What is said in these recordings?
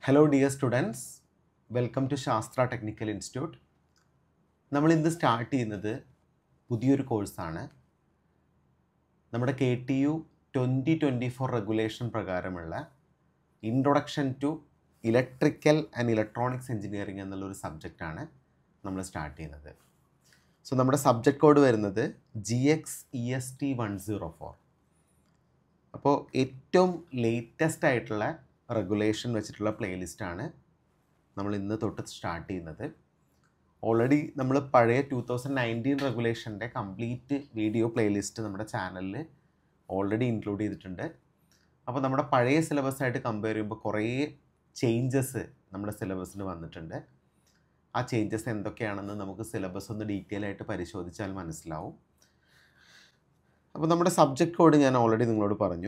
hello dear students welcome to Sastra technical institute നമ്മൾ ഇന്ന് start ചെയ്യുന്നത് പുതിയൊരു കോഴ്സാണ് നമ്മുടെ K T U twenty twenty four regulation പ്രകാരമുള്ള introduction to electrical and electronics engineering എന്നുള്ളൊരു സബ്ജക്റ്റാണ് നമ്മൾ സ്റ്റാർട്ട് ചെയ്യുന്നത് സോ നമ്മുടെ സബ്ജക്റ്റ് കോഡ് വരുന്നത് G X E S T one zero four അപ്പോൾ ഏറ്റവും ലേറ്റസ്റ്റ് ആയിട്ടുള്ള റെഗുലേഷൻ വെച്ചിട്ടുള്ള പ്ലേലിസ്റ്റാണ് നമ്മൾ ഇന്ന് തൊട്ട് സ്റ്റാർട്ട് ചെയ്യുന്നത് ഓൾറെഡി നമ്മൾ പഴയ ടു തൗസൻഡ് നയൻറ്റീൻ റെഗുലേഷൻ്റെ കംപ്ലീറ്റ് വീഡിയോ പ്ലേലിസ്റ്റ് നമ്മുടെ ചാനലിൽ ഓൾറെഡി ഇൻക്ലൂഡ് ചെയ്തിട്ടുണ്ട് അപ്പോൾ നമ്മുടെ പഴയ സിലബസ് ആയിട്ട് കമ്പയർ ചെയ്യുമ്പോൾ കുറേ ചേഞ്ചസ് നമ്മുടെ സിലബസിൽ വന്നിട്ടുണ്ട് ആ ചേഞ്ചസ് എന്തൊക്കെയാണെന്ന് നമുക്ക് സിലബസ് ഒന്ന് ഡീറ്റെയിൽ ആയിട്ട് പരിശോധിച്ചാൽ മനസ്സിലാവും അപ്പോൾ നമ്മുടെ സബ്ജക്റ്റ് കോഡ് ഞാൻ ഓൾറെഡി നിങ്ങളോട് പറഞ്ഞു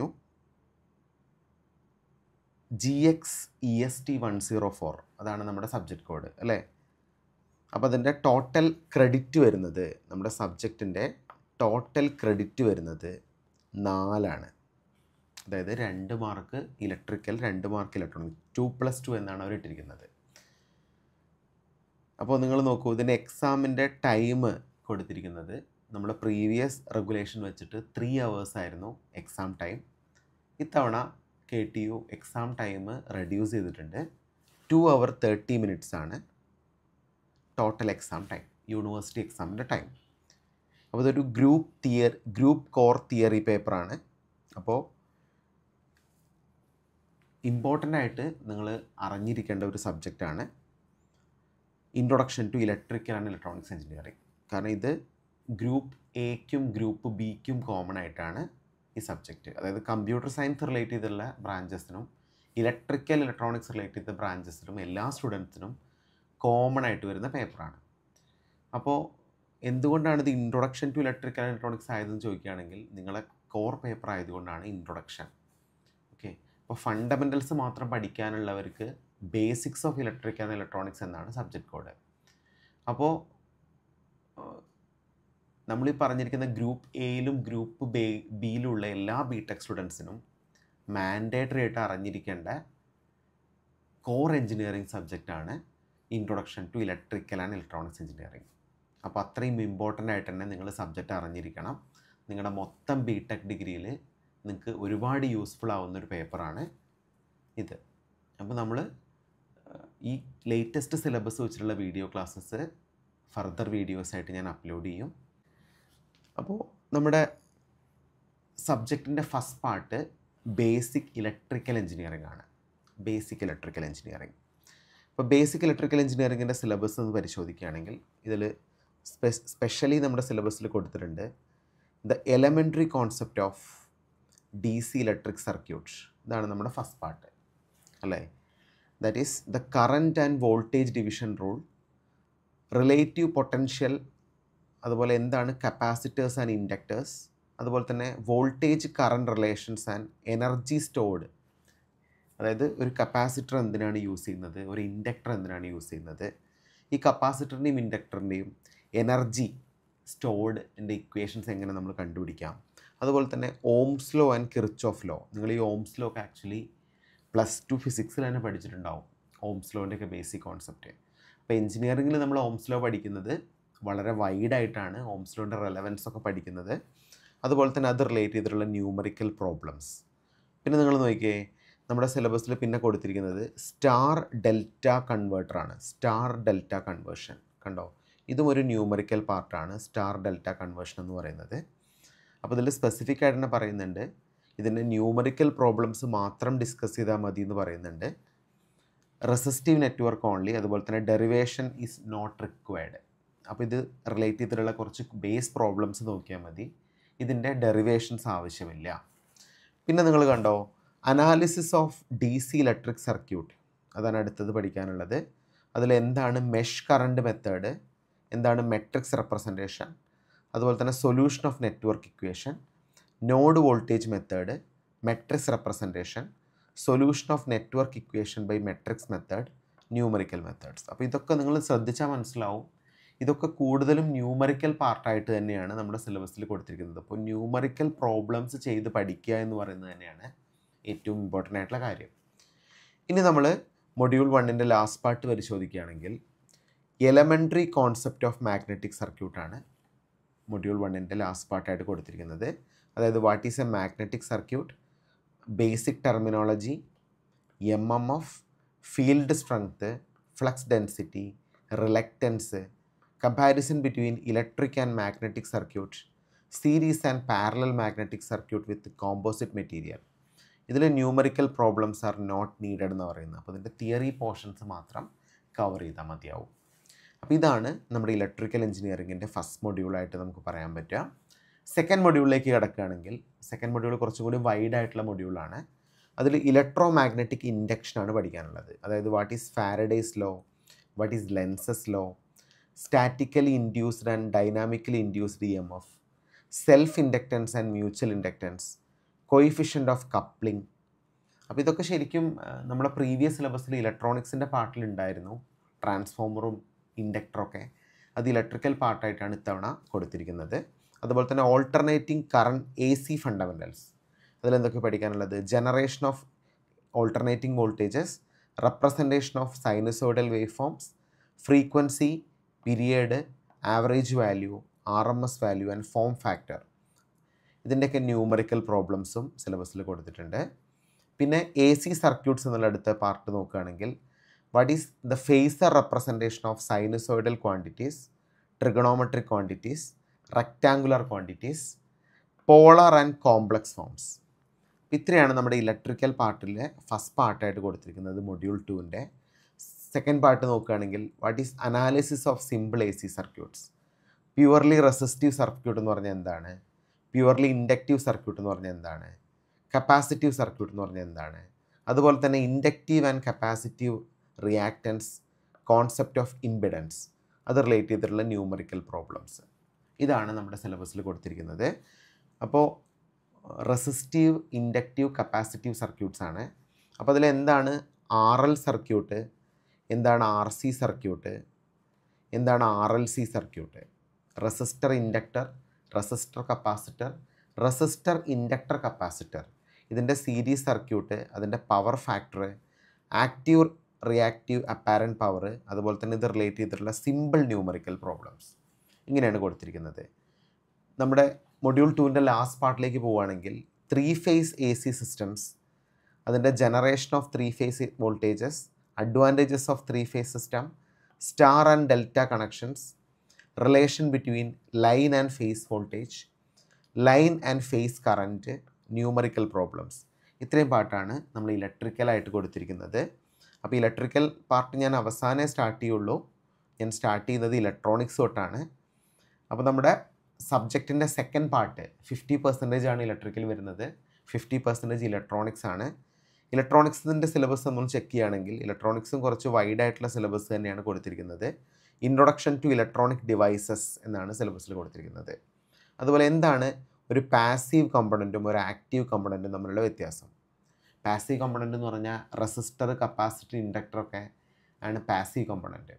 G X E S T one zero four അതാണ് നമ്മുടെ സബ്ജക്റ്റ് കോഡ് അല്ലേ അപ്പോൾ അതിൻ്റെ ടോട്ടൽ ക്രെഡിറ്റ് വരുന്നത് നമ്മുടെ സബ്ജക്റ്റിൻ്റെ ടോട്ടൽ ക്രെഡിറ്റ് വരുന്നത് നാലാണ് അതായത് രണ്ട് മാർക്ക് ഇലക്ട്രിക്കൽ രണ്ട് mark electronic two plus two എന്നാണ് അവർ ഇട്ടിരിക്കുന്നത് അപ്പോൾ നിങ്ങൾ നോക്കൂ ഇതിൻ്റെ എക്സാമിൻ്റെ ടൈം കൊടുത്തിരിക്കുന്നത് നമ്മുടെ പ്രീവിയസ് റെഗുലേഷൻ വെച്ചിട്ട് ത്രീ അവേഴ്സ് ആയിരുന്നു എക്സാം ടൈം ഇത്തവണ K T U exam time reduce ചെയ്തിട്ടുണ്ട് ടു അവർ തേർട്ടി മിനിറ്റ്സ് ആണ് ടോട്ടൽ എക്സാം ടൈം യൂണിവേഴ്സിറ്റി എക്സാമിൻ്റെ ടൈം അപ്പോൾ ഇതൊരു group theory group core theory പേപ്പറാണ് അപ്പോൾ ഇമ്പോർട്ടൻ്റ് ആയിട്ട് നിങ്ങൾ അറിഞ്ഞിരിക്കേണ്ട ഒരു സബ്ജക്റ്റാണ് introduction to electrical and electronics engineering കാരണം ഇത് ഗ്രൂപ്പ് എക്കും ഗ്രൂപ്പ് ബിക്കും കോമൺ ആയിട്ടാണ് ഈ സബ്ജക്റ്റ് അതായത് കമ്പ്യൂട്ടർ സയൻസ് റിലേറ്റ് ചെയ്തുള്ള ബ്രാഞ്ചസിനും ഇലക്ട്രിക്കൽ ഇലക്ട്രോണിക്സ് റിലേറ്റ് ചെയ്ത ബ്രാഞ്ചസിനും എല്ലാ സ്റ്റുഡൻസിനും കോമൺ ആയിട്ട് വരുന്ന പേപ്പറാണ് അപ്പോൾ എന്തുകൊണ്ടാണ് ഇത് introduction to electrical and electronics ആയതെന്ന് ചോദിക്കുകയാണെങ്കിൽ നിങ്ങളെ കോർ പേപ്പർ ആയതുകൊണ്ടാണ് ഇൻട്രൊഡക്ഷൻ ഓക്കെ അപ്പോൾ ഫണ്ടമെൻറ്റൽസ് മാത്രം പഠിക്കാനുള്ളവർക്ക് basics of electric and electronics എന്നാണ് സബ്ജക്റ്റ് കോഡ് അപ്പോൾ നമ്മൾ ഈ പറഞ്ഞിരിക്കുന്ന ഗ്രൂപ്പ് എയിലും ഗ്രൂപ്പ് ബേ ബിയിലുള്ള എല്ലാ ബി ടെക് സ്റ്റുഡൻസിനും മാൻഡേറ്ററി ആയിട്ട് അറിഞ്ഞിരിക്കേണ്ട കോർ എഞ്ചിനീയറിംഗ് സബ്ജക്റ്റാണ് introduction to electrical and electronics engineering അപ്പോൾ അത്രയും ഇമ്പോർട്ടൻ്റ് ആയിട്ട് തന്നെ നിങ്ങൾ സബ്ജക്റ്റ് അറിഞ്ഞിരിക്കണം നിങ്ങളുടെ മൊത്തം ബി ടെക് ഡിഗ്രിയിൽ നിങ്ങൾക്ക് ഒരുപാട് യൂസ്ഫുൾ ആവുന്ന ഒരു പേപ്പറാണ് ഇത് അപ്പോൾ നമ്മൾ ഈ ലേറ്റസ്റ്റ് സിലബസ് വെച്ചിട്ടുള്ള വീഡിയോ ക്ലാസ്സസ് ഫർദർ വീഡിയോസ് ആയിട്ട് ഞാൻ അപ്ലോഡ് ചെയ്യും അപ്പോൾ നമ്മുടെ സബ്ജക്റ്റിൻ്റെ first part basic electrical engineering ആണ് ബേസിക് ഇലക്ട്രിക്കൽ എഞ്ചിനീയറിംഗ് അപ്പോൾ ബേസിക് ഇലക്ട്രിക്കൽ എഞ്ചിനീയറിങ്ങിൻ്റെ സിലബസ് ഒന്ന് പരിശോധിക്കുകയാണെങ്കിൽ ഇതിൽ സ്പെഷ്യലി നമ്മുടെ സിലബസിൽ കൊടുത്തിട്ടുണ്ട് the elementary concept of D C electric circuit ഇതാണ് നമ്മുടെ ഫസ്റ്റ് പാർട്ട് അല്ലേ that is the current and voltage division rule relative potential അതുപോലെ എന്താണ് കപ്പാസിറ്റേഴ്സ് ആൻഡ് ഇൻഡക്റ്റേഴ്സ് അതുപോലെ തന്നെ voltage current relations and energy stored അതായത് ഒരു കപ്പാസിറ്റർ എന്തിനാണ് യൂസ് ചെയ്യുന്നത് ഒരു ഇൻഡക്ടർ എന്തിനാണ് യൂസ് ചെയ്യുന്നത് ഈ കപ്പാസിറ്ററിൻ്റെയും ഇൻഡക്ടറിൻ്റെയും എനർജി സ്റ്റോർഡിൻ്റെ ഇക്വേഷൻസ് എങ്ങനെ നമ്മൾ കണ്ടുപിടിക്കാം അതുപോലെ തന്നെ Ohm's law and Kirchhoff law നിങ്ങൾ ഈ ഓംസ് ലോ ഒക്കെ ആക്ച്വലി പ്ലസ് ടു ഫിസിക്സിൽ തന്നെ പഠിച്ചിട്ടുണ്ടാവും ഓംസ് ലോൻ്റെ ഒക്കെ ബേസിക് കോൺസെപ്റ്റ് അപ്പോൾ എഞ്ചിനീയറിങ്ങിൽ നമ്മൾ ഓംസ് ലോ പഠിക്കുന്നത് വളരെ വൈഡായിട്ടാണ് ഓംസ് ലോൻ്റെ റെലവൻസ് ഒക്കെ പഠിക്കുന്നത് അതുപോലെ തന്നെ അത് റിലേറ്റ് ചെയ്തിട്ടുള്ള ന്യൂമറിക്കൽ പ്രോബ്ലംസ് പിന്നെ നിങ്ങൾ നോക്കിയേ നമ്മുടെ സിലബസിൽ പിന്നെ കൊടുത്തിരിക്കുന്നത് സ്റ്റാർ ഡെൽറ്റ കൺവേർട്ടറാണ് സ്റ്റാർ ഡെൽറ്റ കൺവേർഷൻ കണ്ടോ ഇതും ഒരു ന്യൂമറിക്കൽ പാർട്ടാണ് സ്റ്റാർ ഡെൽറ്റ കൺവേർഷൻ എന്ന് പറയുന്നത് അപ്പോൾ ഇതിൽ സ്പെസിഫിക് ആയിട്ട് തന്നെ പറയുന്നുണ്ട് ഇതിൻ്റെ ന്യൂമറിക്കൽ പ്രോബ്ലംസ് മാത്രം ഡിസ്കസ് ചെയ്താൽ മതി എന്ന് പറയുന്നുണ്ട് റെസിസ്റ്റീവ് നെറ്റ്വർക്ക് ഓൺലി അതുപോലെ തന്നെ ഡെറിവേഷൻ ഈസ് നോട്ട് റിക്വയർഡ് അപ്പോൾ ഇത് റിലേറ്റ് ചെയ്തിട്ടുള്ള കുറച്ച് ബേസ് പ്രോബ്ലംസ് നോക്കിയാൽ മതി ഇതിൻ്റെ ഡെറിവേഷൻസ് ആവശ്യമില്ല പിന്നെ നിങ്ങൾ കണ്ടോ analysis of D C electric circuit അതാണ് അടുത്തത് പഠിക്കാനുള്ളത് അതിൽ എന്താണ് മെഷ് കറണ്ട് മെത്തേഡ് എന്താണ് മെട്രിക്സ് റെപ്രസെൻറ്റേഷൻ അതുപോലെ തന്നെ solution of network equation node voltage method matrix representation solution of network equation by matrix method numerical methods അപ്പോൾ ഇതൊക്കെ നിങ്ങൾ ശ്രദ്ധിച്ചാൽ മനസ്സിലാവും ഇതൊക്കെ കൂടുതലും ന്യൂമറിക്കൽ പാർട്ടായിട്ട് തന്നെയാണ് നമ്മുടെ സിലബസിൽ കൊടുത്തിരിക്കുന്നത് അപ്പോൾ ന്യൂമറിക്കൽ പ്രോബ്ലംസ് ചെയ്ത് പഠിക്കുക എന്ന് പറയുന്നത് തന്നെയാണ് ഏറ്റവും ഇമ്പോർട്ടൻ്റ് ആയിട്ടുള്ള കാര്യം ഇനി നമ്മൾ മൊഡ്യൂൾ വണ്ണിൻ്റെ ലാസ്റ്റ് പാർട്ട് പരിശോധിക്കുകയാണെങ്കിൽ എലമെൻ്ററി കോൺസെപ്റ്റ് ഓഫ് മാഗ്നറ്റിക് സർക്യൂട്ടാണ് മൊഡ്യൂൾ വണ്ണിൻ്റെ ലാസ്റ്റ് പാർട്ടായിട്ട് കൊടുത്തിരിക്കുന്നത് അതായത് what is a magnetic circuit basic terminology M M F field strength flux density reluctance comparison between electric and magnetic circuit series and parallel magnetic circuit with composite material ഇതിൽ numerical problems are not needed എന്ന് പറയുന്നത് അപ്പോൾ ഇതിൻ്റെ theory portions മാത്രം cover ചെയ്താൽ മതിയാവും അപ്പോൾ ഇതാണ് നമ്മുടെ ഇലക്ട്രിക്കൽ എഞ്ചിനീയറിങ്ങിൻ്റെ ഫസ്റ്റ് മൊഡ്യൂളായിട്ട് നമുക്ക് പറയാൻ പറ്റുക സെക്കൻഡ് മൊഡ്യൂളിലേക്ക് കിടക്കുകയാണെങ്കിൽ സെക്കൻഡ് മൊഡ്യൂൾ കുറച്ചും കൂടി വൈഡ് ആയിട്ടുള്ള മൊഡ്യൂളാണ് അതിൽ ഇലക്ട്രോ മാഗ്നറ്റിക് ഇൻഡക്ഷനാണ് പഠിക്കാനുള്ളത് അതായത് what is Faraday's law what is Lenz's law statically induced and dynamically induced E M F self inductance and mutual inductance coefficient of coupling അപ്പോൾ ഇതൊക്കെ ശരിക്കും ആ, നമ്മുടെ പ്രീവിയസ് സിലബസിൽ ഇലക്ട്രോണിക്സിൻ്റെ പാർട്ടിലുണ്ടായിരുന്നു ട്രാൻസ്ഫോമറും ഇൻഡക്ടറൊക്കെ അത് ഇലക്ട്രിക്കൽ പാർട്ടായിട്ടാണ് ഇത്തവണ കൊടുത്തിരിക്കുന്നത് അതുപോലെ തന്നെ alternating current A C fundamentals അതിലെന്തൊക്കെ പഠിക്കാനുള്ളത് generation of alternating voltages representation of sinusoidal wave forms frequency period average value R M S value and form factor ഇതിൻ്റെയൊക്കെ ന്യൂമറിക്കൽ പ്രോബ്ലംസും സിലബസിൽ കൊടുത്തിട്ടുണ്ട് പിന്നെ എ സി സർക്യൂട്ട്സ് എന്നുള്ള അടുത്ത പാർട്ട് നോക്കുകയാണെങ്കിൽ what is the phasor representation of sinusoidal quantities trigonometric quantities rectangular quantities polar and complex forms ഇത്രയാണ് നമ്മുടെ ഇലക്ട്രിക്കൽ പാർട്ടിലെ ഫസ്റ്റ് പാർട്ടായിട്ട് കൊടുത്തിരിക്കുന്നത് മൊഡ്യൂൾ ടുവിൻ്റെ സെക്കൻഡ് പാർട്ട് നോക്കുകയാണെങ്കിൽ what is analysis of simple A C circuits purely resistive circuit എന്ന് പറഞ്ഞാൽ എന്താണ് പ്യുവർലി ഇൻഡക്റ്റീവ് സർക്യൂട്ട് എന്ന് പറഞ്ഞാൽ എന്താണ് കപ്പാസിറ്റീവ് സർക്യൂട്ട് എന്ന് പറഞ്ഞാൽ എന്താണ് അതുപോലെ തന്നെ inductive and capacitive reactance concept of impedance അത് റിലേറ്റ് ചെയ്തിട്ടുള്ള ന്യൂമറിക്കൽ പ്രോബ്ലംസ് ഇതാണ് നമ്മുടെ സിലബസിൽ കൊടുത്തിരിക്കുന്നത് അപ്പോൾ റെസിസ്റ്റീവ് ഇൻഡക്റ്റീവ് കപ്പാസിറ്റീവ് സർക്യൂട്ട്സ് ആണ് അപ്പോൾ അതിൽ എന്താണ് ആർ എൽ സർക്യൂട്ട് എന്താണ് ആർ സി സർക്യൂട്ട് എന്താണ് R L C circuit resistor inductor resistor capacitor resistor inductor capacitor ഇതിൻ്റെ സീരീസ് സർക്യൂട്ട് അതിൻ്റെ power factor active reactive apparent power അതുപോലെ തന്നെ ഇത് റിലേറ്റ് ചെയ്തിട്ടുള്ള സിമ്പിൾ ന്യൂമറിക്കൽ പ്രോബ്ലംസ് ഇങ്ങനെയാണ് കൊടുത്തിരിക്കുന്നത് നമ്മുടെ മൊഡ്യൂൾ ടുവിൻ്റെ ലാസ്റ്റ് പാർട്ടിലേക്ക് പോവുകയാണെങ്കിൽ three phase A C systems അതിൻ്റെ generation of three phase voltages advantages of three phase system star and delta connections relation between line and phase voltage line and phase current numerical problems ഇത്രയും പാട്ടാണ് നമ്മൾ ഇലക്ട്രിക്കലായിട്ട് കൊടുത്തിരിക്കുന്നത് അപ്പോൾ electrical part ഞാൻ അവസാനമേ start ചെയ്യുള്ളൂ ഞാൻ start ചെയ്യുന്നത് ഇലക്ട്രോണിക്സ് തൊട്ടാണ് അപ്പോൾ നമ്മുടെ സബ്ജക്റ്റിൻ്റെ സെക്കൻഡ് പാർട്ട് ഫിഫ്റ്റി പെർസെൻറ്റേജ് ആണ് ഇലക്ട്രിക്കൽ വരുന്നത് ഫിഫ്റ്റി പെർസെൻറ്റേജ് ഇലക്ട്രോണിക്സ് ആണ് ഇലക്ട്രോണിക്സിൻ്റെ സിലബസ് നമ്മൾ ചെക്ക് ചെയ്യുകയാണെങ്കിൽ ഇലക്ട്രോണിക്സും കുറച്ച് വൈഡ് ആയിട്ടുള്ള സിലബസ് തന്നെയാണ് കൊടുത്തിരിക്കുന്നത് ഇൻട്രൊഡക്ഷൻ ടു ഇലക്ട്രോണിക് ഡിവൈസസ് എന്നാണ് സിലബസിൽ കൊടുത്തിരിക്കുന്നത് അതുപോലെ എന്താണ് ഒരു പാസീവ് കമ്പണൻറ്റും ഒരു ആക്റ്റീവ് കമ്പണൻറ്റും തമ്മിലുള്ള വ്യത്യാസം പാസീവ് കമ്പണൻ്റ് എന്ന് പറഞ്ഞാൽ റെസിസ്റ്റർ കപ്പാസിറ്റർ ഇൻഡക്ടർ ഒക്കെ ആണ് പാസീവ് കമ്പണൻറ്റ്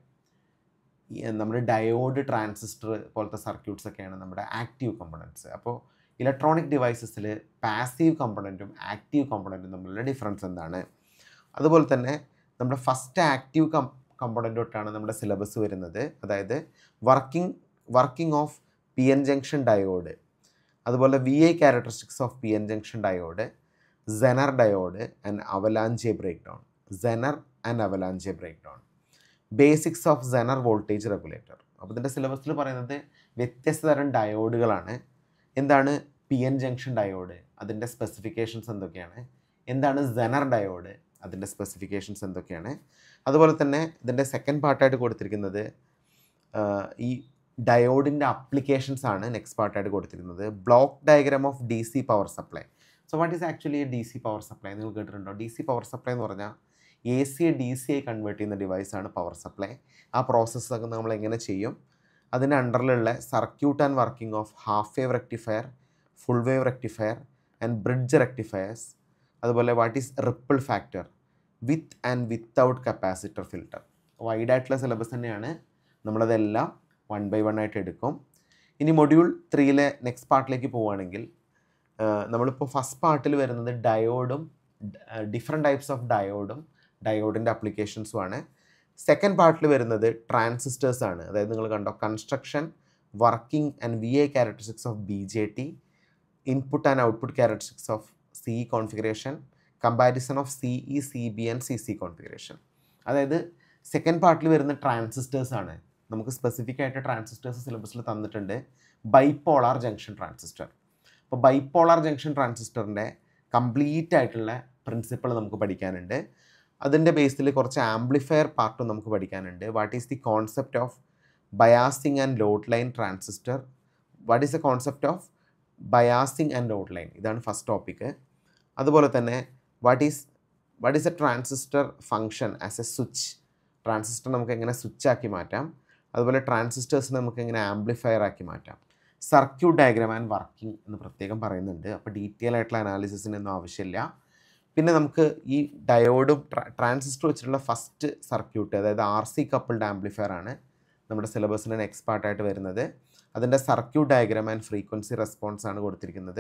നമ്മുടെ ഡയോഡ് ട്രാൻസിസ്റ്റർ പോലത്തെ സർക്യൂട്ട്സ് ഒക്കെയാണ് നമ്മുടെ ആക്റ്റീവ് കമ്പണൻറ്റ്സ് അപ്പോൾ ഇലക്ട്രോണിക് ഡിവൈസസിൽ പാസീവ് കമ്പണൻറ്റും ആക്റ്റീവ് കമ്പണൻറ്റും തമ്മിലുള്ള ഡിഫറൻസ് എന്താണ് അതുപോലെ തന്നെ നമ്മുടെ ഫസ്റ്റ് ആക്റ്റീവ് കം കമ്പണൻ്റ് തൊട്ടാണ് നമ്മുടെ സിലബസ് വരുന്നത് അതായത് working working of P N junction diode അതുപോലെ V I characteristics of P N junction diode zener diode and avalanche break down zener and avalanche break down basics of zener voltage regulator അപ്പോൾ ഇതിൻ്റെ സിലബസിൽ പറയുന്നത് വ്യത്യസ്ത തരം ഡയോഡുകളാണ് എന്താണ് P N junction diode അതിൻ്റെ സ്പെസിഫിക്കേഷൻസ് എന്തൊക്കെയാണ് എന്താണ് സെനർ ഡയോഡ് അതിൻ്റെ സ്പെസിഫിക്കേഷൻസ് എന്തൊക്കെയാണ് അതുപോലെ തന്നെ ഇതിൻ്റെ സെക്കൻഡ് പാർട്ടായിട്ട് കൊടുത്തിരിക്കുന്നത് ആ, ഈ ഡയോഡിൻ്റെ അപ്ലിക്കേഷൻസ് ആണ് നെക്സ്റ്റ് പാർട്ടായിട്ട് കൊടുത്തിരിക്കുന്നത് block diagram of D C power supply so what is actually D C power supply നിങ്ങൾ കേട്ടിട്ടുണ്ടോ ഡി സി പവർ സപ്ലൈ എന്ന് പറഞ്ഞാൽ എ സിയെ ഡി സി ആയി കൺവേർട്ട് ചെയ്യുന്ന ഡിവൈസാണ് പവർ സപ്ലൈ ആ പ്രോസസ്സൊക്കെ നമ്മൾ എങ്ങനെ ചെയ്യും അതിൻ്റെ അണ്ടറിലുള്ള circuit and working of half wave rectifier full wave rectifier and bridge rectifiers അതുപോലെ what is ripple factor with and without capacitor filter wide ആയിട്ടുള്ള സിലബസ് തന്നെയാണ് നമ്മളതെല്ലാം വൺ ബൈ വൺ ആയിട്ട് എടുക്കും ഇനി മൊഡ്യൂൾ ത്രീയിലെ നെക്സ്റ്റ് പാർട്ടിലേക്ക് പോവുകയാണെങ്കിൽ നമ്മളിപ്പോൾ ഫസ്റ്റ് പാർട്ടിൽ വരുന്നത് ഡയോഡും ഡിഫറെൻറ്റ് ടൈപ്സ് ഓഫ് ഡയോഡും ഡയോഡിൻ്റെ അപ്ലിക്കേഷൻസും ആണ് സെക്കൻഡ് പാർട്ടിൽ വരുന്നത് ട്രാൻസിസ്റ്റേഴ്സ് ആണ് അതായത് നിങ്ങൾ കണ്ടോ construction working and V I characteristics of B J T input and output characteristics of C configuration comparison of C E C B and C C configuration അതായത് സെക്കൻഡ് പാർട്ടിൽ വരുന്ന ട്രാൻസിസ്റ്റേഴ്സ് ആണ് നമുക്ക് സ്പെസിഫിക് ആയിട്ട് ട്രാൻസിസ്റ്റേഴ്സ് സിലബസിൽ തന്നിട്ടുണ്ട് bipolar junction transistor അപ്പോൾ bipolar junction ട്രാൻസിസ്റ്ററിൻ്റെ കംപ്ലീറ്റ് ആയിട്ടുള്ള പ്രിൻസിപ്പിൾ നമുക്ക് പഠിക്കാനുണ്ട് അതിൻ്റെ ബേസിൽ കുറച്ച് ആംപ്ലിഫയർ പാർട്ടും നമുക്ക് പഠിക്കാനുണ്ട് what is the concept of biasing and load line transistor what is the concept of biasing and load line ഇതാണ് ഫസ്റ്റ് ടോപ്പിക്ക് അതുപോലെ തന്നെ what is what is a transistor function as a switch transistor നമുക്ക് എങ്ങനെ switch ആക്കി മാറ്റാം അതുപോലെ ട്രാൻസിസ്റ്റേഴ്സിനെ നമുക്ക് എങ്ങനെ ആംപ്ലിഫയർ ആക്കി മാറ്റാം സർക്യൂട്ട് ഡയഗ്രാം ആൻഡ് വർക്കിംഗ് എന്ന് പ്രത്യേകം പറയുന്നുണ്ട് അപ്പോൾ ഡീറ്റെയിൽ ആയിട്ടുള്ള അനാലിസിസിനൊന്നും ആവശ്യമില്ല പിന്നെ നമുക്ക് ഈ ഡയോഡും ട്രാൻസിസ്റ്റർ വെച്ചിട്ടുള്ള ഫസ്റ്റ് സർക്യൂട്ട് അതായത് ആർ സി കപ്പിൾഡ് ആംപ്ലിഫയർ ആണ് നമ്മുടെ സിലബസിന് നെക്സ്റ്റ് പാർട്ടായിട്ട് വരുന്നത് അതിൻ്റെ circuit diagram and frequency response ആണ് കൊടുത്തിരിക്കുന്നത്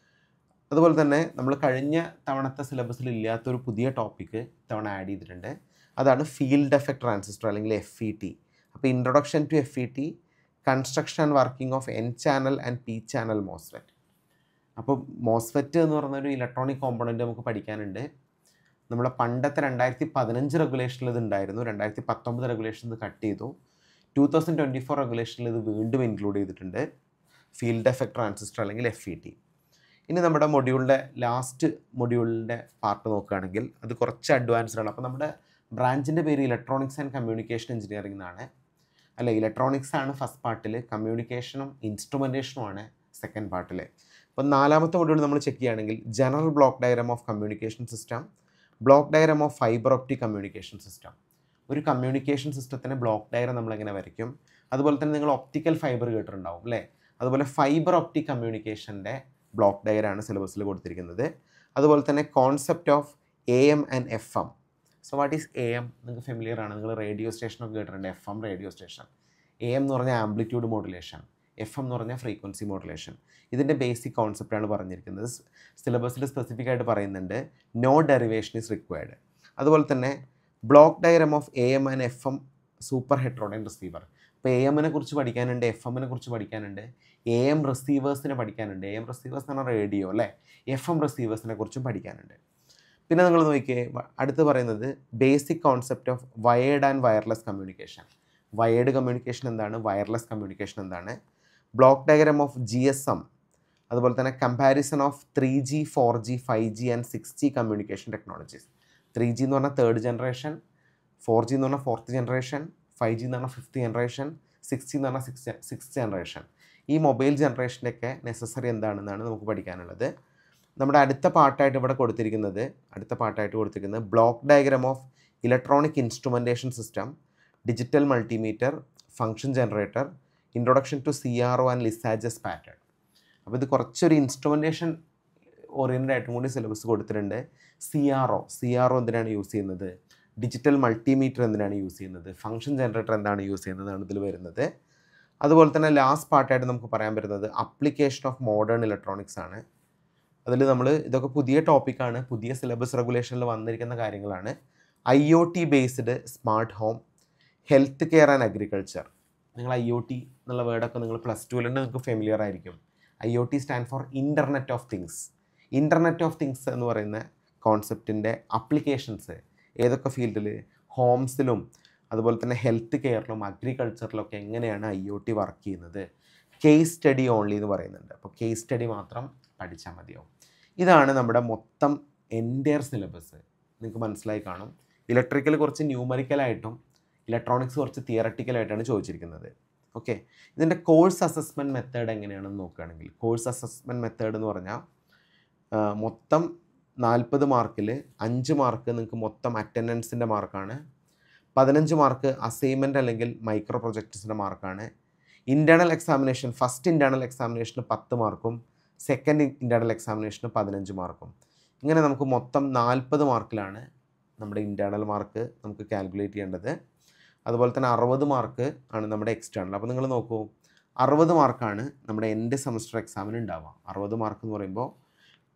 അതുപോലെ തന്നെ നമ്മൾ കഴിഞ്ഞ തവണത്തെ സിലബസിൽ ഇല്ലാത്തൊരു പുതിയ ടോപ്പിക്ക് തവണ ആഡ് ചെയ്തിട്ടുണ്ട് അതാണ് ഫീൽഡ് എഫക്ട് ട്രാൻസിസ്റ്റർ അല്ലെങ്കിൽ എഫ് ഇ ടി അപ്പോൾ introduction to F E T construction and working of N channel and P channel MOSFET അപ്പോൾ മോസ്ഫെറ്റ് എന്ന് പറയുന്ന ഒരു ഇലക്ട്രോണിക് കോമ്പണൻറ്റ് നമുക്ക് പഠിക്കാനുണ്ട് നമ്മളെ പണ്ടത്തെ രണ്ടായിരത്തി പതിനഞ്ച് റെഗുലേഷനിൽ ഇത് ഉണ്ടായിരുന്നു രണ്ടായിരത്തി പത്തൊമ്പത് റെഗുലേഷൻ ഇത് കട്ട് ചെയ്തു ടു തൗസൻഡ് ട്വൻറ്റി ഫോർ റെഗുലേഷനിൽ ഇത് വീണ്ടും ഇൻക്ലൂഡ് ചെയ്തിട്ടുണ്ട് ഫീൽഡ് എഫക്ട് ട്രാൻസിസ്റ്റർ അല്ലെങ്കിൽ എഫ് ഇ ടി ഇനി നമ്മുടെ മൊഡ്യൂളിൻ്റെ ലാസ്റ്റ് മൊഡ്യൂളിൻ്റെ പാർട്ട് നോക്കുകയാണെങ്കിൽ അത് കുറച്ച് അഡ്വാൻസ്ഡ് ആണ് അപ്പോൾ നമ്മുടെ ബ്രാഞ്ചിൻ്റെ പേര് ഇലക്ട്രോണിക്സ് ആൻഡ് കമ്മ്യൂണിക്കേഷൻ എഞ്ചിനീയറിംഗ് എന്നാണ് അല്ല ഇലക്ട്രോണിക്സ് ആണ് ഫസ്റ്റ് പാർട്ടിൽ കമ്മ്യൂണിക്കേഷനും ഇൻസ്ട്രുമെൻറ്റേഷനും ആണ് സെക്കൻഡ് പാർട്ടിൽ അപ്പോൾ നാലാമത്തെ മൊഡ്യൂൾ നമ്മൾ ചെക്ക് ചെയ്യുകയാണെങ്കിൽ general block diagram of communication system block diagram of fibre optic communication system ഒരു കമ്മ്യൂണിക്കേഷൻ സിസ്റ്റത്തിന് ബ്ലോക്ക് ഡയഗ്രാം നമ്മളെങ്ങനെ വരയ്ക്കും അതുപോലെ തന്നെ നിങ്ങൾ ഒപ്റ്റിക്കൽ ഫൈബർ കേട്ടിട്ടുണ്ടാവും അല്ലേ അതുപോലെ ഫൈബർ ഒപ്റ്റിക് കമ്മ്യൂണിക്കേഷൻ്റെ ബ്ലോക്ക് ഡയഗ്രാണ് സിലബസിൽ കൊടുത്തിരിക്കുന്നത് അതുപോലെ തന്നെ concept of A M and F M so what is A M നിങ്ങൾക്ക് ഫെമിലിയർ ആണ് നിങ്ങൾ റേഡിയോ സ്റ്റേഷനൊക്കെ കേട്ടിട്ടുണ്ട് F M radio station A M എന്ന് പറഞ്ഞാൽ ആംപ്ലിറ്റ്യൂഡ് മോഡുലേഷൻ എഫ് എം എന്ന് പറഞ്ഞാൽ ഫ്രീക്വൻസി മോഡുലേഷൻ ഇതിൻ്റെ ബേസിക് കോൺസെപ്റ്റാണ് പറഞ്ഞിരിക്കുന്നത് സിലബസിൽ സ്പെസിഫിക് ആയിട്ട് പറയുന്നുണ്ട് നോ ഡെറിവേഷൻ ഇസ് റിക്വയർഡ് അതുപോലെ തന്നെ block diagram of A M and F M super heterodyne receiver ഇപ്പോൾ എ എമ്മിനെ കുറിച്ച് പഠിക്കാനുണ്ട് എഫ് എമ്മിനെ കുറിച്ച് പഠിക്കാനുണ്ട് എ എം റിസീവേഴ്സിനെ പഠിക്കാനുണ്ട് എ എം റിസീവേഴ്സ് എന്ന് പറഞ്ഞാൽ റേഡിയോ അല്ലേ എഫ് എം റിസീവേഴ്സിനെ കുറിച്ചും പഠിക്കാനുണ്ട് പിന്നെ നിങ്ങൾ നോക്കിയേ വ- അടുത്ത് പറയുന്നത് basic concept of wired and wireless communication wired communication എന്താണ് വയർലെസ് കമ്മ്യൂണിക്കേഷൻ എന്താണ് block diagram of G S M അതുപോലെ തന്നെ comparison of three G four G five G and six G communication technologies three G എന്ന് പറഞ്ഞാൽ third generation four G എന്ന് പറഞ്ഞാൽ fourth generation five G എന്ന് പറഞ്ഞാൽ fifth generation six G എന്ന് പറഞ്ഞാൽ സിക്സ് സിക്സ് ജനറേഷൻ ഈ മൊബൈൽ ജനറേഷൻ്റെയൊക്കെ നെസസറി എന്താണെന്നാണ് നമുക്ക് പഠിക്കാനുള്ളത് നമ്മുടെ അടുത്ത പാർട്ടായിട്ട് ഇവിടെ കൊടുത്തിരിക്കുന്നത് അടുത്ത പാർട്ടായിട്ട് കൊടുത്തിരിക്കുന്നത് block diagram of electronic instrumentation system digital multimeter function generator introduction to C R O and Lissajous pattern അപ്പോൾ ഇത് കുറച്ചൊരു ഇൻസ്ട്രുമെൻറ്റേഷൻ ഓറിയൻറ്റഡ് ആയിട്ടും കൂടി സിലബസ് കൊടുത്തിട്ടുണ്ട് C R O C R O എന്തിനാണ് യൂസ് ചെയ്യുന്നത് ഡിജിറ്റൽ മൾട്ടിമീറ്റർ എന്തിനാണ് യൂസ് ചെയ്യുന്നത് ഫങ്ഷൻ ജനറേറ്റർ എന്താണ് യൂസ് ചെയ്യുന്നതാണ് ഇതിൽ വരുന്നത് അതുപോലെ തന്നെ ലാസ്റ്റ് പാർട്ടായിട്ട് നമുക്ക് പറയാൻ പറ്റുന്നത് അപ്ലിക്കേഷൻ ഓഫ് മോഡേൺ ഇലക്ട്രോണിക്സ് ആണ് അതിൽ നമ്മൾ ഇതൊക്കെ പുതിയ ടോപ്പിക്കാണ് പുതിയ സിലബസ് റെഗുലേഷനിൽ വന്നിരിക്കുന്ന കാര്യങ്ങളാണ് I O T based smart home health care and agriculture നിങ്ങൾ ഐ ഒ ടി എന്നുള്ള വേർഡൊക്കെ നിങ്ങൾ പ്ലസ് ടുവിൽ നിങ്ങൾക്ക് ഫെമിലിയർ ആയിരിക്കും I O T stand for internet of things internet of things എന്ന് പറയുന്ന കോൺസെപ്റ്റിൻ്റെ അപ്ലിക്കേഷൻസ് ഏതൊക്കെ ഫീൽഡിൽ ഹോംസിലും അതുപോലെ തന്നെ ഹെൽത്ത് കെയറിലും അഗ്രികൾച്ചറിലൊക്കെ എങ്ങനെയാണ് ഐ ഒ ടി വർക്ക് ചെയ്യുന്നത് കേസ് സ്റ്റഡി ഓൺലി എന്ന് പറയുന്നുണ്ട് അപ്പോൾ കേസ് സ്റ്റഡി മാത്രം പഠിച്ചാൽ മതിയാവും ഇതാണ് നമ്മുടെ മൊത്തം എൻറ്റയർ സിലബസ് നിങ്ങൾക്ക് മനസ്സിലായി കാണും ഇലക്ട്രിക്കൽ കുറച്ച് ന്യൂമറിക്കലായിട്ടും ഇലക്ട്രോണിക്സ് കുറച്ച് തിയറട്ടിക്കലായിട്ടാണ് ചോദിച്ചിരിക്കുന്നത് ഓക്കെ ഇതിൻ്റെ കോഴ്സ് അസസ്മെൻറ്റ് മെത്തേഡ് എങ്ങനെയാണെന്ന് നോക്കുകയാണെങ്കിൽ കോഴ്സ് അസസ്മെൻറ്റ് മെത്തേഡ് എന്ന് പറഞ്ഞാൽ ആ, മൊത്തം നാൽപ്പത് മാർക്കിൽ അഞ്ച് മാർക്ക് നിങ്ങൾക്ക് മൊത്തം അറ്റൻഡൻസിൻ്റെ മാർക്കാണ് പതിനഞ്ച് മാർക്ക് അസൈൻമെൻറ്റ് അല്ലെങ്കിൽ മൈക്രോ പ്രൊജക്ട്സിൻ്റെ മാർക്കാണ് ഇൻറ്റേർണൽ എക്സാമിനേഷൻ ഫസ്റ്റ് ഇൻറ്റേർണൽ എക്സാമിനേഷന് പത്ത് മാർക്കും സെക്കൻഡ് ഇൻറ്റേർണൽ എക്സാമിനേഷന് പതിനഞ്ച് മാർക്കും ഇങ്ങനെ നമുക്ക് മൊത്തം നാൽപ്പത് മാർക്കിലാണ് നമ്മുടെ ഇൻറ്റേർണൽ മാർക്ക് നമുക്ക് കാൽക്കുലേറ്റ് ചെയ്യേണ്ടത് അതുപോലെ തന്നെ അറുപത് മാർക്ക് ആണ് നമ്മുടെ എക്സ്റ്റേണൽ അപ്പോൾ നിങ്ങൾ നോക്കൂ അറുപത് മാർക്കാണ് നമ്മുടെ എൻ്റെ സെമസ്റ്റർ എക്സാമിന് ഉണ്ടാവുക അറുപത് മാർക്ക് എന്ന് പറയുമ്പോൾ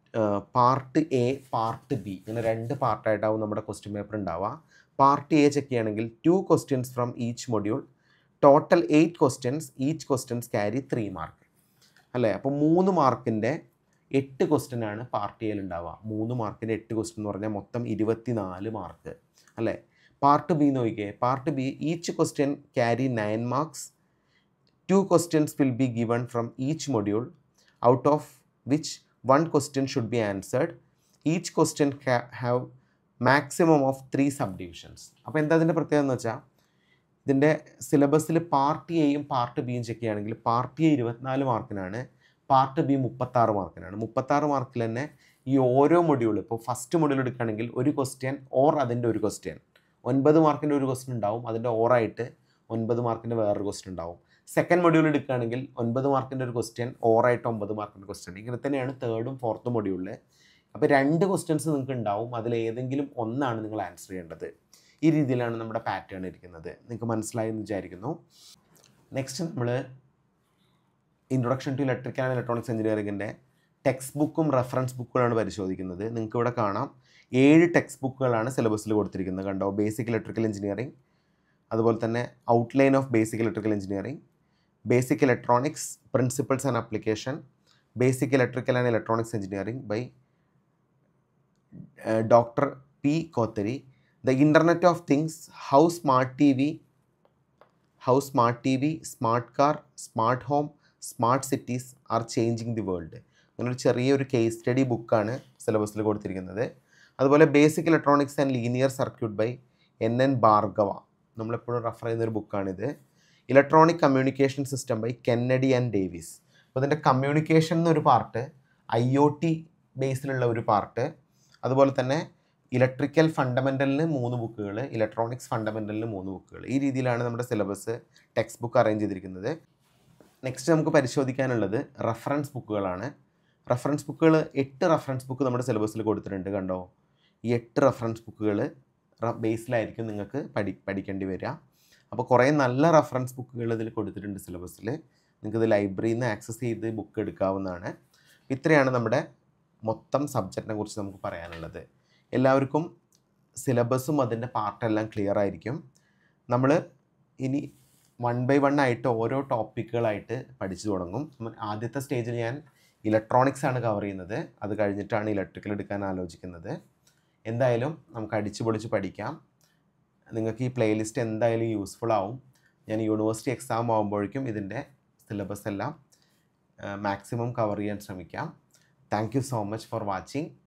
പാർട്ട് എ പാർട്ട് ബി ഇങ്ങനെ രണ്ട് പാർട്ടായിട്ടാവും നമ്മുടെ ക്വസ്റ്റ്യൻ പേപ്പർ ഉണ്ടാവുക പാർട്ട് എ ചെക്ക് ചെയ്യുകയാണെങ്കിൽ two questions from each module total eight questions each questions carry three mark അല്ലേ അപ്പോൾ മൂന്ന് മാർക്കിൻ്റെ എട്ട് ക്വസ്റ്റ്യൻ ആണ് പാർട്ട് എയിൽ ഉണ്ടാവുക മൂന്ന് മാർക്കിൻ്റെ എട്ട് ക്വസ്റ്റ്യൻ എന്ന് പറഞ്ഞാൽ മൊത്തം ഇരുപത്തി നാല് മാർക്ക് അല്ലേ പാർട്ട് ബി നോക്കിയേ part B each question carry nine marks two questions will be given from each module out of which one question should be answered each question have maximum of three subdivisions അപ്പോൾ എന്താ അതിൻ്റെ പ്രത്യേകത എന്ന് വെച്ചാൽ ഇതിൻ്റെ സിലബസിൽ part എയും part ബിയും ചെക്ക് ചെയ്യുകയാണെങ്കിൽ പാർട്ട് എ ഇരുപത്തിനാല് മാർക്കിനാണ് പാർട്ട് ബി മുപ്പത്താറ് മാർക്കിനാണ് മുപ്പത്താറ് മാർക്കിൽ തന്നെ ഈ ഓരോ മൊഡ്യൂൾ ഇപ്പോൾ ഫസ്റ്റ് മൊഡ്യൂൾ എടുക്കുകയാണെങ്കിൽ ഒരു ക്വസ്റ്റ്യൻ ഓർ അതിൻ്റെ ഒരു ക്വസ്റ്റ്യൻ ഒൻപത് മാർക്കിൻ്റെ ഒരു ക്വസ്റ്റ്യൻ ഉണ്ടാവും അതിൻ്റെ ഓറായിട്ട് ഒൻപത് മാർക്കിൻ്റെ വേറൊരു ക്വസ്റ്റ്യൻ ഉണ്ടാവും സെക്കൻഡ് മൊഡ്യൂൾ എടുക്കുകയാണെങ്കിൽ ഒൻപത് മാർക്കിൻ്റെ ഒരു ക്വസ്റ്റ്യൻ ഓറായിട്ട് ഒമ്പത് മാർക്കിൻ്റെ ക്വസ്റ്റ്യൻ ഇങ്ങനെ തന്നെയാണ് തേർഡും ഫോർത്തും മൊഡ്യൂളിൽ അപ്പോൾ രണ്ട് ക്വസ്റ്റ്യൻസ് നിങ്ങൾക്ക് ഉണ്ടാവും അതിൽ ഏതെങ്കിലും ഒന്നാണ് നിങ്ങൾ ആൻസർ ചെയ്യേണ്ടത് ഈ രീതിയിലാണ് നമ്മുടെ പാറ്റേൺ ഇരിക്കുന്നത് നിങ്ങൾക്ക് മനസ്സിലായി എന്ന് വിചാരിക്കുന്നു നെക്സ്റ്റ് നമ്മൾ introduction to electrical and electronics എഞ്ചിനീയറിംഗിൻ്റെ ടെക്സ്റ്റ് ബുക്കും റെഫറൻസ് ബുക്കുകളാണ് പരിശോധിക്കുന്നത് നിങ്ങൾക്ക് ഇവിടെ കാണാം ഏഴ് ടെക്സ്റ്റ് ബുക്കുകളാണ് സിലബസിൽ കൊടുത്തിരിക്കുന്നത് കണ്ടോ ബേസിക് ഇലക്ട്രിക്കൽ എഞ്ചിനീയറിംഗ് അതുപോലെ തന്നെ outline of basic electrical engineering basic electronics principles and application basic electrical and electronics engineering by doctor P Kothari the internet of things how smart T V how smart T V smart car smart home smart cities are changing the world അങ്ങനെ ഒരു ചെറിയൊരു case study ബുക്കാണ് സിലബസിൽ കൊടുത്തിരിക്കുന്നത് അതുപോലെ basic electronics and linear circuit by N N Bhargava നമ്മളെപ്പോഴും refer ചെയ്യുന്നൊരു ബുക്കാണിത് electronic communication system by Kennedy and Davis അപ്പോൾ ഇതിൻ്റെ കമ്മ്യൂണിക്കേഷൻ എന്നൊരു പാർട്ട് ഐ ഒ ടി ബേസിലുള്ള ഒരു പാർട്ട് അതുപോലെ തന്നെ ഇലക്ട്രിക്കൽ ഫണ്ടമെൻ്റലിന് മൂന്ന് ബുക്കുകൾ ഇലക്ട്രോണിക്സ് ഫണ്ടമെൻ്റലിന് മൂന്ന് ബുക്കുകൾ ഈ രീതിയിലാണ് നമ്മുടെ സിലബസ് ടെക്സ്റ്റ് ബുക്ക് അറേഞ്ച് ചെയ്തിരിക്കുന്നത് നെക്സ്റ്റ് നമുക്ക് പരിശോധിക്കാനുള്ളത് റെഫറൻസ് ബുക്കുകളാണ് റെഫറൻസ് ബുക്കുകൾ എട്ട് റെഫറൻസ് ബുക്ക് നമ്മുടെ സിലബസിൽ കൊടുത്തിട്ടുണ്ട് കണ്ടോ ഈ എട്ട് റെഫറൻസ് ബുക്കുകൾ ബേസിലായിരിക്കും നിങ്ങൾക്ക് പഠി പഠിക്കേണ്ടി വരിക അപ്പോൾ കുറേ നല്ല റെഫറൻസ് ബുക്കുകൾ ഇതിൽ കൊടുത്തിട്ടുണ്ട് സിലബസിൽ നിങ്ങൾക്കിത് ലൈബ്രറിയിൽ നിന്ന് ആക്സസ് ചെയ്ത് ബുക്ക് എടുക്കാവുന്നതാണ് ഇത്രയാണ് നമ്മുടെ മൊത്തം സബ്ജക്റ്റിനെ കുറിച്ച് നമുക്ക് പറയാനുള്ളത് എല്ലാവർക്കും സിലബസും അതിൻ്റെ പാർട്ടെല്ലാം ക്ലിയർ ആയിരിക്കും നമ്മൾ ഇനി വൺ ബൈ വൺ ആയിട്ട് ഓരോ ടോപ്പിക്കുകളായിട്ട് പഠിച്ചു തുടങ്ങും നമ്മൾ ആദ്യത്തെ സ്റ്റേജിൽ ഞാൻ ഇലക്ട്രോണിക്സ് ആണ് കവർ ചെയ്യുന്നത് അത് കഴിഞ്ഞിട്ടാണ് ഇലക്ട്രിക്കൽ എടുക്കാൻ ആലോചിക്കുന്നത് എന്തായാലും നമുക്ക് അടിച്ചു പൊളിച്ച് പഠിക്കാം നിങ്ങൾക്ക് ഈ പ്ലേലിസ്റ്റ് എന്തായാലും യൂസ്ഫുൾ ആവും ഞാൻ യൂണിവേഴ്സിറ്റി എക്സാം ആകുമ്പോഴേക്കും ഇതിൻ്റെ സിലബസ് എല്ലാം മാക്സിമം കവർ ചെയ്യാൻ ശ്രമിക്കാം thank you so much for watching